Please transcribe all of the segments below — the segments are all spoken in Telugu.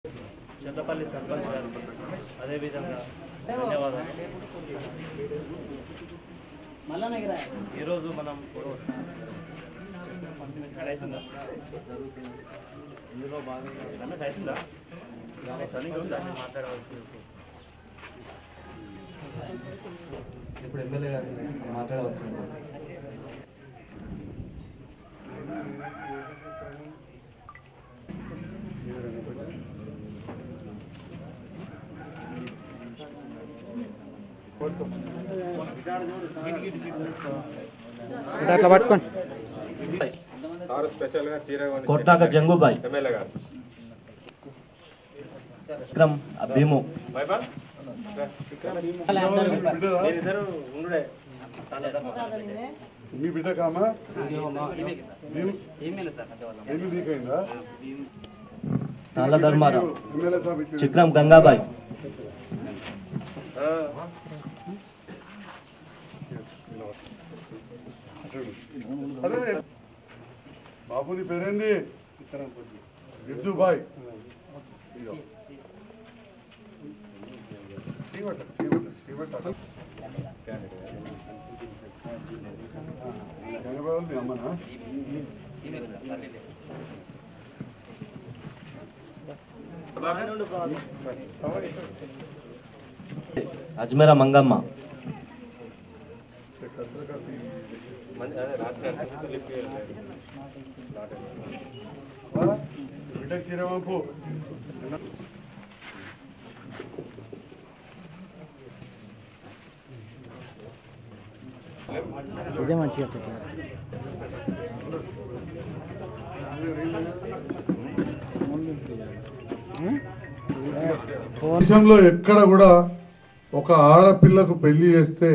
చంద్రపల్లి సర్పంచ్ గారు అదేవిధంగా ధన్యవాదాలు ఈరోజు మనం ఇందులో భాగంగా దాన్ని మాట్లాడవలసింది ఇప్పుడు ఎమ్మెల్యే గారు మాట్లాడవలసింది అట్లా పట్టుకోండి సార్ స్పెషల్ గా చీర కొనిచ్చిండు. కొట్టాక జంగుబాయ్ ఎమ్మెల్యే గారు విక్రమ్ భీము బైబల్ మీరిద్దరు ఉండుడే మీ బిడ్డ కామా ఎన్ని నీకైందా నల్ల ధర్మారావు ఎమ్మెల్యే సాబ్ ఇచ్చిండు. చిక్రం గంగాబాయ్ అదే బాబు నీ పేరేంది బిర్జు బాయ్ ఇదిగో. టీ పట్టు, టీ పట్టు, టీ పట్టు. గంగబాయ్ వాళ్ళు మీ అమ్మనా అజ్మేరా మంగమ్మ కసర కాసి మంచి- అదే రాత్రి అంటే లిఫ్ట్ చేయలేదు. ఆ? బిడ్డకి చీర పంపు ఇదే మంచిగా పెట్టారు దేశంలో ఎక్కడ కూడా ఒక ఆడపిల్లకు పెళ్లి చేస్తే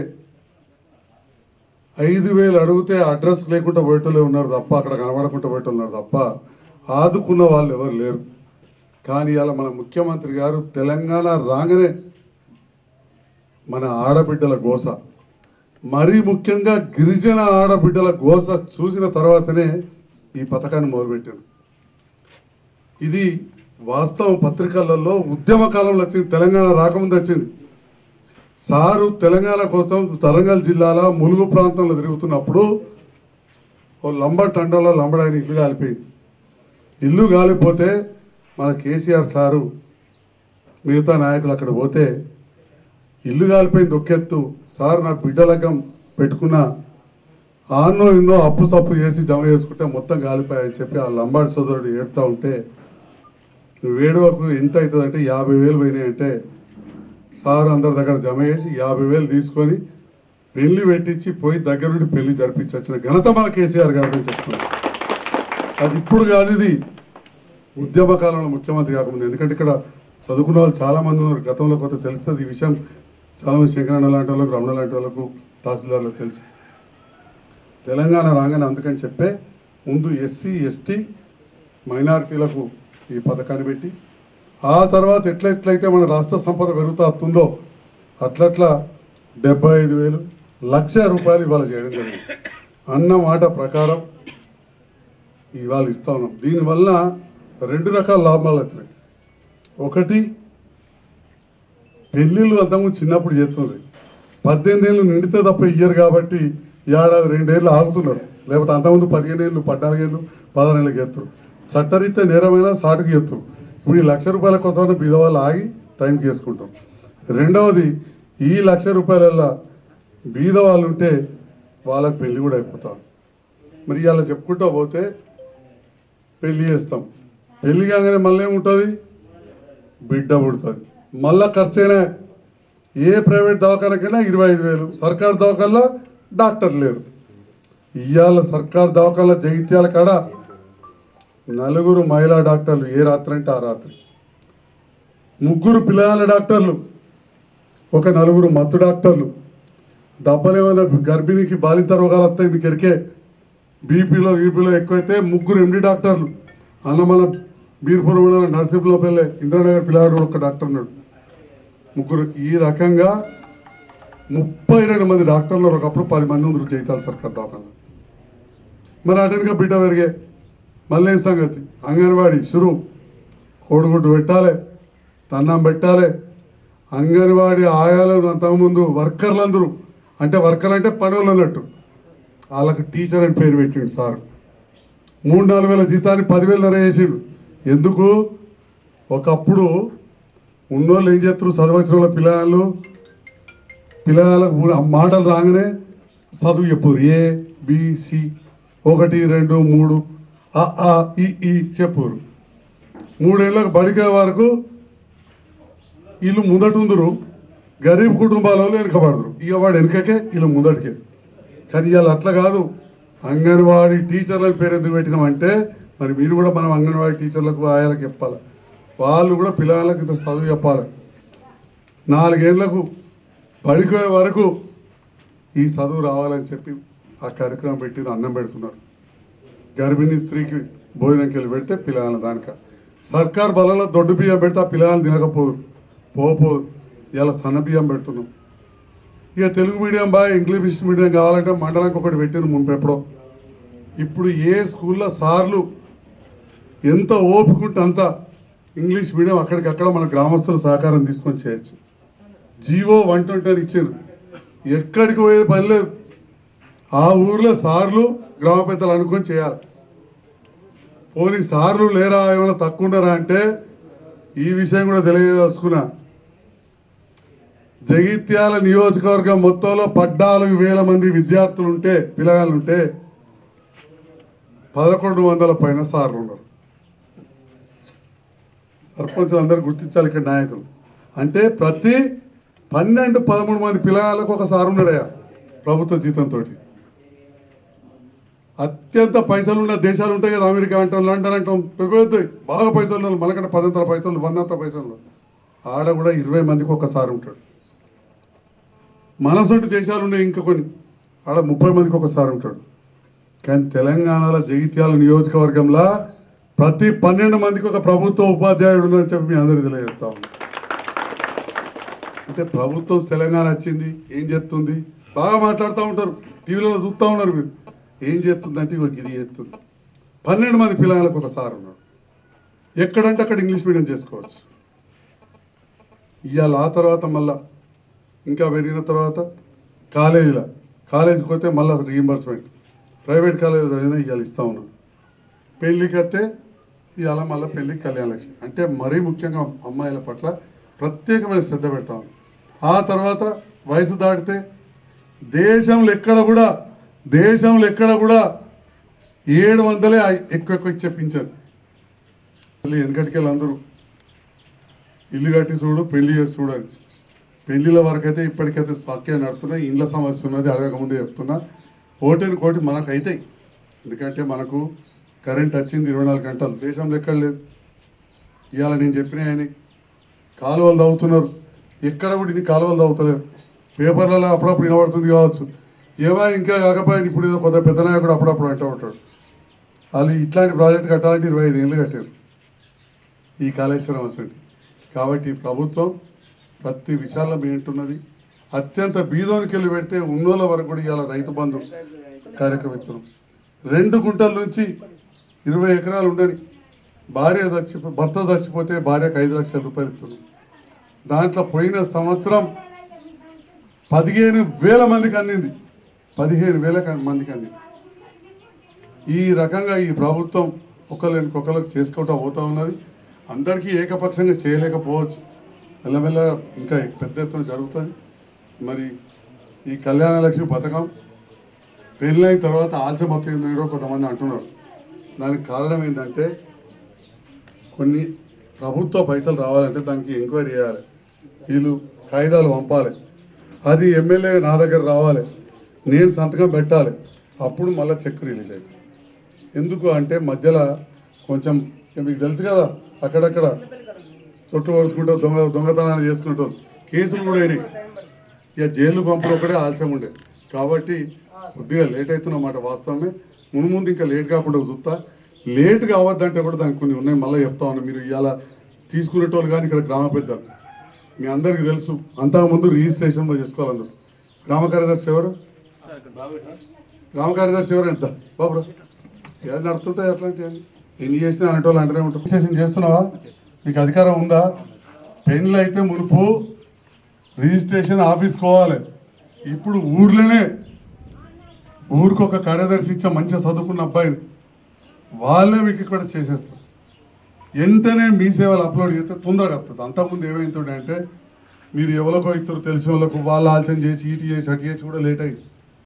ఐదు వేలు అడిగితే అడ్రస్ లేకుండా పోయేటోళ్ళే ఉన్నారు తప్ప అక్కడ కనబడకుండా పోయేటోళ్ళు ఉన్నారు తప్ప ఆదుకున్న వాళ్ళు ఎవరు లేరు కానీ ఇలా మన ముఖ్యమంత్రి గారు తెలంగాణ రాగానే మన ఆడబిడ్డల గోస మరీ ముఖ్యంగా గిరిజన ఆడబిడ్డల గోస చూసిన తర్వాతనే ఈ పథకాన్ని మొదలుపెట్టారు ఇది వాస్తవం పత్రికలలో ఉద్యమ కాలంలో వచ్చింది తెలంగాణ రాకముందు వచ్చింది సారు తెలంగాణ కోసం తరంగల్ జిల్లాల ములుగు ప్రాంతంలో తిరుగుతున్నప్పుడు ఓ లంబడ్ తండలో లంబడాయన ఇల్లు కాలిపోయింది ఇల్లు కాలిపోతే మన కేసీఆర్ సారు మిగతా నాయకులు అక్కడ పోతే ఇల్లు కాలిపోయింది ఒకెత్తు సార్ నా బిడ్డలకం పెట్టుకున్న ఆన్నో ఎన్నో అప్పు సప్పు చేసి జమ చేసుకుంటే మొత్తం కాలిపోయాయని చెప్పి ఆ లంబాడి సోదరుడు ఏడుతూ ఉంటే వేడువకు ఎంత అవుతుంది అంటే యాభై వేలు పోయినాయి అంటే సార్ అందరి దగ్గర జమ చేసి యాభై వేలు తీసుకొని పెళ్లి పెట్టించి పోయి దగ్గర నుండి పెళ్లి జరిపించి వచ్చిన ఘనత మన కేసీఆర్ గారు అని చెప్తున్నారు అది ఇప్పుడు కాదు ఇది ఉద్యమ కాలంలో ముఖ్యమంత్రి కాకముందు ఎందుకంటే ఇక్కడ చదువుకున్న వాళ్ళు చాలా మంది ఉన్నారు గతంలో కొంత తెలుస్తుంది ఈ విషయం చాలా మంది శంకరన్న లాంటి వాళ్ళకు రమణ లాంటి వాళ్ళకు తహసీల్దార్లకు తెలుసు తెలంగాణ రాగానే అందుకని చెప్పే ముందు ఎస్సీ ఎస్టీ మైనారిటీలకు ఈ పథకాన్ని పెట్టి ఆ తర్వాత ఎట్లా ఎట్లయితే మన రాష్ట్ర సంపద పెరుగుతూ వస్తుందో అట్లట్లా డెబ్బై ఐదు వేలు లక్ష రూపాయలు ఇవాళ చేయడం జరిగింది అన్న మాట ప్రకారం ఇవాళ ఇస్తా ఉన్నాం దీనివల్ల రెండు రకాల లాభాలు వస్తున్నాయి ఒకటి పెళ్ళిళ్ళు అంతకుముందు చిన్నప్పుడు చేస్తుండ్రు పద్దెనిమిది ఏళ్ళు నిండితే తప్ప ఇయ్యరు కాబట్టి ఏడాది రెండేళ్ళు ఆగుతున్నారు లేకపోతే అంతకుముందు పదిహేను ఏళ్ళు పద్నాలుగేళ్ళు పదహారు ఏళ్ళకి ఎత్తురు చట్టరీత్యా నేరమైన సాటుకి ఎత్తురు ఇప్పుడు ఈ లక్ష రూపాయల కోసం బీదవాళ్ళు ఆగి టైంకి చేసుకుంటాం రెండవది ఈ లక్ష రూపాయలల్లో బీద వాళ్ళు ఉంటే వాళ్ళకి పెళ్లి కూడా అయిపోతాం మరి ఇలా చెప్పుకుంటూ పోతే పెళ్లి చేస్తాం పెళ్లి కాగానే మళ్ళీ ఏముంటుంది బిడ్డ పుడుతుంది మళ్ళా ఖర్చైనా ఏ ప్రైవేట్ దవాఖానకైనా ఇరవై ఐదు వేలు సర్కార్ దవాఖానలో డాక్టర్ లేరు ఇవాళ సర్కార్ దవాఖాన జగిత్యాల కాడ నలుగురు మహిళా డాక్టర్లు ఏ రాత్రి అంటే ఆ రాత్రి ముగ్గురు పిల్లల డాక్టర్లు ఒక నలుగురు మత్తు డాక్టర్లు దెబ్బలేమైనా గర్భిణికి బాలింత రోగాలు వస్తాయి మీకు ఎరికే బీపీలో బీపీలో ఎక్కువైతే ముగ్గురు ఎండి డాక్టర్లు అన్నమల బీర్పురం నరసింహలో పెళ్ళే ఇంద్రానగర్ పిల్లాడు ఒక డాక్టర్ ఉన్నాడు ముగ్గురు ఈ రకంగా ముప్పై రెండు మంది డాక్టర్లు ఒకప్పుడు పది మంది ఉందరు జైతాలు సర్కార్ దవాఖాన మరి అటెన్గా బిడ్డ పెరిగే మళ్ళీ ఏం సంగతి అంగన్వాడీ షురు కోడిగుడ్డు పెట్టాలి తన్నం పెట్టాలి అంగన్వాడీ ఆయాలు అంతకుముందు వర్కర్లందరూ అంటే వర్కర్ అంటే పనులు అన్నట్టు వాళ్ళకు టీచర్ అని పేరు పెట్టిండు సార్ మూడు నాలుగు వేల జీతాన్ని పదివేలు నర వేసిండు ఎందుకు ఒకప్పుడు ఉన్నోళ్ళు ఏం చేస్తారు చదవచ్చిన వాళ్ళ పిల్లలు పిల్లలకు ఊ- మాటలు రాగానే చదువు చెప్పురు ఏ బిసి ఒకటి రెండు మూడు అ, ఆ ఈ ఈ చెప్పురు మూడేళ్ళకు బడికే వరకు వీళ్ళు ముందటుందరు గరీబ్ కుటుంబాల వాళ్ళు వెనకబడరు ఇక వాడు వెనకకే వీళ్ళు ముందటికే కానీ ఇవాళ అట్లా కాదు అంగన్వాడీ టీచర్లకు పేరు ఎందుకు పెట్టినామంటే మరి మీరు కూడా మనం అంగన్వాడీ టీచర్లకు ఆయాలకు చెప్పాలి వాళ్ళు కూడా పిల్లలకు ఇంత చదువు చెప్పాలి నాలుగేళ్లకు పడిపోయే వరకు ఈ చదువు రావాలని చెప్పి ఆ కార్యక్రమం పెట్టి అన్నం పెడుతున్నారు గర్భిణీ స్త్రీకి భోజనంకి వెళ్ళి పెడితే పిల్లల దానిక సర్కార్ బలంలో దొడ్డు బియ్యం పెడితే ఆ పిల్లలు తినకపోదు పోపోదు ఇలా సన్న బియ్యం పెడుతున్నాం ఇక తెలుగు మీడియం బాగా ఇంగ్లీష్ మీడియం కావాలంటే మండలానికి ఒకటి పెట్టిన మునిపెప్పుడో ఇప్పుడు ఏ స్కూల్లో సార్లు ఎంత ఓపిక ఉంటే అంత ఇంగ్లీష్ మీడియం అక్కడికక్కడ మన గ్రామస్తుల సహకారం తీసుకొని చేయొచ్చు జీవో వన్ ట్వంటీ ఇచ్చారు ఎక్కడికి పోయే పని లేదు ఆ ఊర్లో సార్లు గ్రామ పెద్దలు అనుకొని చేయాలి పోనీ సార్లు లేరా ఏమైనా తక్కువ ఉన్నారా అంటే ఈ విషయం కూడా తెలియదలుచుకున్నా జగిత్యాల నియోజకవర్గం మొత్తంలో పద్నాలుగు వేల మంది విద్యార్థులు ఉంటే పిల్లగాళ్ళు ఉంటే పదకొండు వందల పైన సార్లు ఉన్నారు సర్పంచులు అందరూ గుర్తించాలి ఇక్కడ నాయకులు అంటే ప్రతి పన్నెండు పదమూడు మంది పిల్లగాళ్ళకు ఒక సార్ ఉన్నాడయ్యా ప్రభుత్వ జీతంతో అత్యంత పైసలు ఉన్న దేశాలు ఉంటాయి కదా అమెరికా అంటాం లండన్ అంటాం పెద్ద పెద్దవి. బాగా పైసలు ఉన్న వాళ్ళు, మనకంటే పదంతల పైసలు వందంత పైసలు ఆడ కూడా ఇరవై మందికి ఒకసారి ఉంటాడు మనసొంటి దేశాలు ఉన్నాయి ఇంకా కొన్ని ఆడ ముప్పై మందికి ఒకసారి ఉంటాడు కానీ తెలంగాణలో జగిత్యాల నియోజకవర్గంలో ప్రతి పన్నెండు మందికి ఒక ప్రభుత్వ ఉపాధ్యాయుడు ఉన్నారని చెప్పి మీ అందరికీ తెలియజేస్తా ఉన్నాం అంటే ప్రభుత్వం తెలంగాణ వచ్చింది ఏం చేస్తుంది బాగా మాట్లాడుతూ ఉంటారు టీవీలలో చూస్తూ ఉన్నారు మీరు ఏం చేస్తుంది అంటే ఇగో ఇది చేస్తుంది పన్నెండు మంది పిల్లలకు ఒక సార్ ఉన్నాడు ఎక్కడంటే అక్కడ ఇంగ్లీష్ మీడియం చేసుకోవచ్చు ఇవాళ ఆ తర్వాత మళ్ళా ఇంకా పెరిగిన తర్వాత కాలేజీలో కాలేజీకి పోతే మళ్ళీ రీఎంబర్స్మెంట్ ప్రైవేట్ కాలేజ్ చదివినా ఇవాళ ఇస్తా ఉన్నాం పెళ్ళికి వస్తే ఇవాళ మళ్ళీ పెళ్ళికి కళ్యాణ లక్ష్మి అంటే మరీ ముఖ్యంగా అమ్మాయిల పట్ల ప్రత్యేకమైన శ్రద్ధ పెడతా ఉన్నాం ఆ తర్వాత వయసు దాటితే దేశంలో ఎక్కడ కూడా దేశంలో ఎక్కడ కూడా ఏడు వందలే ఎక్కువ ఎక్కువ చెప్పించారు మళ్ళీ వెనకటికి వెళ్ళి అందరూ ఇల్లు కట్టి చూడు పెళ్లి చేసి చూడని పెళ్లిల వరకు అయితే ఇప్పటికైతే సఖ్య నడుతున్నాయి ఇండ్ల సమస్య ఉన్నది అడగకముందే చెప్తున్నా ఓటేని కోటి మనకు అవుతాయి ఎందుకంటే మనకు కరెంట్ వచ్చింది ఇరవై నాలుగు గంటలు దేశంలో ఎక్కడ లేదు ఇవాళ నేను చెప్పిన ఆయన కాలువలు తవ్వుతున్నారు ఎక్కడ కూడా ఇన్ని కాలువలు తవ్వుతలేరు పేపర్లలో అప్పుడప్పుడు వినబడుతుంది కావచ్చు ఏమైనా ఇంకా కాకపోయినా ఇప్పుడు ఏదో కొత్త పెద్ద నాయకుడు అప్పుడప్పుడు అంటూ ఉంటాడు వాళ్ళు ఇట్లాంటి ప్రాజెక్ట్ కట్టాలంటే ఇరవై ఐదు ఏళ్ళు కట్టారు ఈ కాళేశ్వరం అసలు కాబట్టి ప్రభుత్వం ప్రతి విషయాల్లో వింటున్నది అత్యంత బీదోనికి వెళ్ళి పెడితే ఉన్నోళ్ళ వరకు కూడా ఇవాళ రైతు బంధు కార్యక్రమం ఇస్తున్నాం రెండు గుంటల నుంచి ఇరవై ఎకరాలు ఉండని భార్య చచ్చిపో భర్త చచ్చిపోతే భార్యకు ఐదు లక్షల రూపాయలు ఇస్తున్నాం దాంట్లో పోయిన సంవత్సరం పదిహేను వేల మందికి అందింది పదిహేను వేల క- మందికి అందింది ఈ రకంగా ఈ ప్రభుత్వం ఒకరికొకరికి చేసుకుంటూ పోతా ఉన్నది అందరికీ ఏకపక్షంగా చేయలేకపోవచ్చు మెల్లమెల్ల ఇంకా పెద్ద ఎత్తున జరుగుతుంది మరి ఈ కళ్యాణ లక్ష్మి పథకం పెళ్ళైన తర్వాత ఆలస్యం అవుతుంది కూడా కొంతమంది అంటున్నారు దానికి కారణం ఏంటంటే కొన్ని ప్రభుత్వ పైసలు రావాలంటే దానికి ఎంక్వైరీ చేయాలి వీళ్ళు కాగితాలు పంపాలి అది ఎమ్మెల్యే నా దగ్గర రావాలి నేను సంతకం పెట్టాలి అప్పుడు మళ్ళీ చెక్ రిలీజ్ అవుతుంది ఎందుకు అంటే మధ్యలో కొంచెం ఇక మీకు తెలుసు కదా అక్కడక్కడ చుట్టూ వరుసుకుంటూ దొంగ దొంగతనాలు చేసుకుంటారు కేసులు కూడా అయినాయి ఇక జైలు పంపులు ఒకటే ఆలస్యం ఉండేది కాబట్టి కొద్దిగా లేట్ అవుతున్నమాట వాస్తవమే ముందు ముందు ఇంకా లేట్ కాకుండా చూస్తా లేట్ కావద్దంటే కూడా దానికి కొన్ని ఉన్నాయి మళ్ళీ చెప్తా ఉన్నా మీరు ఇవాళ తీసుకునేటోళ్ళు కానీ ఇక్కడ గ్రామ పెద్దలు మీ అందరికీ తెలుసు అంతకుముందు రిజిస్ట్రేషన్లో చేసుకోవాలి అందరూ గ్రామ కార్యదర్శి ఎవరు గ్రామ కార్యదర్శి ఎవరు ఎంత బాబురా ఏది నడుతుంటాయి అట్లాంటివి ఎన్ని చేసినా అనేటోళ్ళు అంటూనే ఉంటారు రిజిస్ట్రేషన్ చేస్తున్నావా మీకు అధికారం ఉందా పెన్లు అయితే మునుపు రిజిస్ట్రేషన్ ఆఫీస్ పోవాలి ఇప్పుడు ఊర్లోనే ఊరికి ఒక కార్యదర్శి ఇచ్చే మంచిగా చదువుకున్న అబ్బాయిని వాళ్ళే మీకు ఇక్కడ చేసేస్తారు వెంటనే మీ సేవలు అప్లోడ్ చేస్తే తొందరగా వస్తుంది అంతకుముందు ఏమైతుండే అంటే మీరు ఎవరికో ఇద్దరు తెలిసిన వాళ్ళకు వాళ్ళు ఆలోచన చేసి ఇటు చేసి అటు చేసి కూడా లేట్ అయ్యింది